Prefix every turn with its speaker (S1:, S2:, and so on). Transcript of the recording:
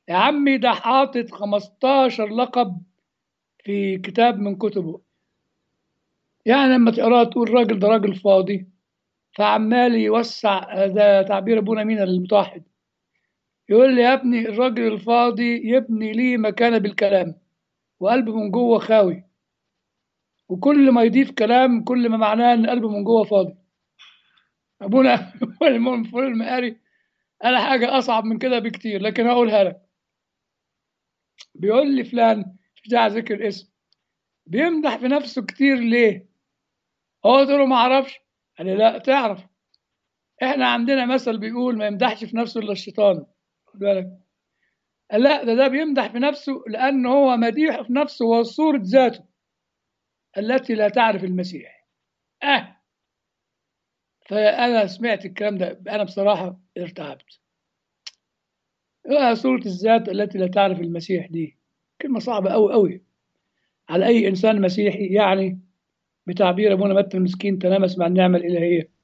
S1: يا عمي ده حاطط 15 لقب في كتاب من كتبه يعني لما تقراه تقول راجل ده راجل فاضي فعمال يوسع ده تعبير ابونا مين المتوحد يقول لي يا ابني الراجل الفاضي يبني ليه مكانه بالكلام وقلبه من جوه خاوي وكل ما يضيف كلام كل ما معناه ان قلبه من جوه فاضي ابونا المنفور المقاري قال حاجه اصعب من كده بكتير لكن هقولها لك بيقول لي فلان مش داعي ذكر اسم بيمدح في نفسه كتير ليه هو قلت له ما اعرفش قال لي لا تعرف احنا عندنا مثل بيقول ما يمدحش في نفسه الا الشيطان خد بالك قال لا ده ده بيمدح في نفسه لان هو مديح في نفسه وصورة ذاته التي لا تعرف المسيح اه فانا سمعت الكلام ده انا بصراحه ارتعبت صورة الذات التي لا تعرف المسيح دي كلمة صعبة أوي أوي على أي إنسان مسيحي يعني بتعبير أبونا متى المسكين تلامس مع النعمة الإلهية